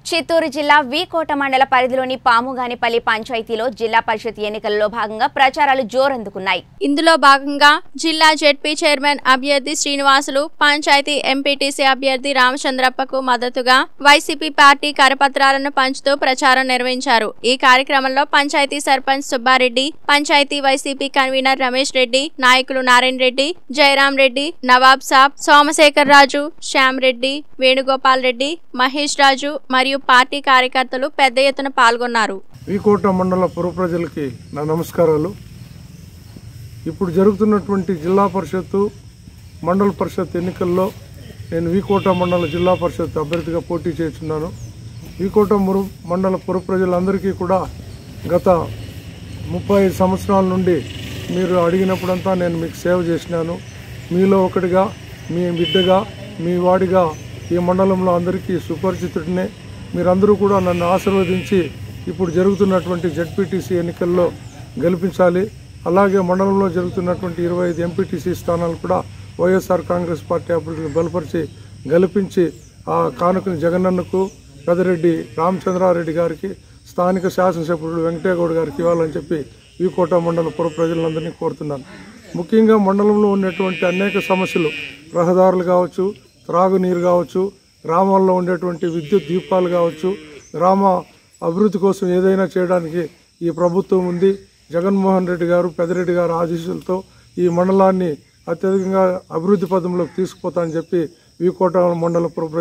చిత్తూరు జిల్లా వీకోట మండల పరిధిలోని పాముగానిపల్లి పంచాయతీలో జిల్లా పరిషత్ ఎన్నికల్లో భాగంగా ప్రచారాలు జోరందుకున్నాయి ఇందులో భాగంగా జిల్లా జెడ్పీ చైర్మన్ అభ్యర్థి శ్రీనివాసులు పంచాయతీ ఎంపీటీసీ అభ్యర్థి రామచంద్రప్పకు మద్దతుగా వైసీపీ పార్టీ కరపత్రాలను పంచుతూ ప్రచారం నిర్వహించారు ఈ కార్యక్రమంలో పంచాయతీ సర్పంచ్ సుబ్బారెడ్డి పంచాయతీ వైసీపీ కన్వీనర్ రమేష్ రెడ్డి నాయకులు నారాయణ రెడ్డి జయరాం రెడ్డి నవాబ్ సాబ్ సోమశేఖర్ రాజు శ్యామ్ రెడ్డి వేణుగోపాల్ రెడ్డి మహేష్ రాజు మరియు పార్టీ కార్యకర్తలు పెద్ద ఎత్తున పాల్గొన్నారు వీకోట మండల పుర ప్రజలకి నా నమస్కారాలు ఇప్పుడు జరుగుతున్నటువంటి జిల్లా పరిషత్తు మండల పరిషత్ ఎన్నికల్లో నేను వీకోట మండల జిల్లా పరిషత్ అభ్యర్థిగా పోటీ చేస్తున్నాను వీకోట మురు మండల పుర ప్రజలందరికీ కూడా గత ముప్పై ఐదు సంవత్సరాల నుండి మీరు అడిగినప్పుడంతా నేను మీకు సేవ చేసినాను మీలో ఒకటిగా మీ బిడ్డగా మీ వాడిగా ఈ మండలంలో అందరికీ సుపరిచితుడినే మీరందరూ కూడా నన్ను ఆశీర్వదించి ఇప్పుడు జరుగుతున్నటువంటి జడ్పీటీసీ ఎన్నికల్లో గెలిపించాలి అలాగే మండలంలో జరుగుతున్నటువంటి ఇరవై ఐదు ఎంపీటీసీ స్థానాలు కూడా వైఎస్ఆర్ కాంగ్రెస్ పార్టీ అభ్యర్థులను బలపరిచి గెలిపించి ఆ కానుకని జగనన్నకు పెదరెడ్డి రామచంద్రారెడ్డి గారికి స్థానిక శాసనసభ్యుడు వెంకటేగౌడ్ గారికి ఇవ్వాలని చెప్పి వీకోట మండల పుర ప్రజలందరినీ కోరుతున్నాను ముఖ్యంగా మండలంలో ఉన్నటువంటి అనేక సమస్యలు రహదారులు కావచ్చు త్రాగునీరు కావచ్చు గ్రామాల్లో ఉండేటువంటి విద్యుత్ దీపాలు కావచ్చు గ్రామ అభివృద్ధి కోసం ఏదైనా చేయడానికి ఈ ప్రభుత్వం ఉంది జగన్మోహన్ రెడ్డి గారు పెద్దిరెడ్డి గారు ఆదేశాలతో ఈ మండలాన్ని అత్యధికంగా అభివృద్ధి పదంలోకి తీసుకుపోతా అని చెప్పి వీకోట మండల పుర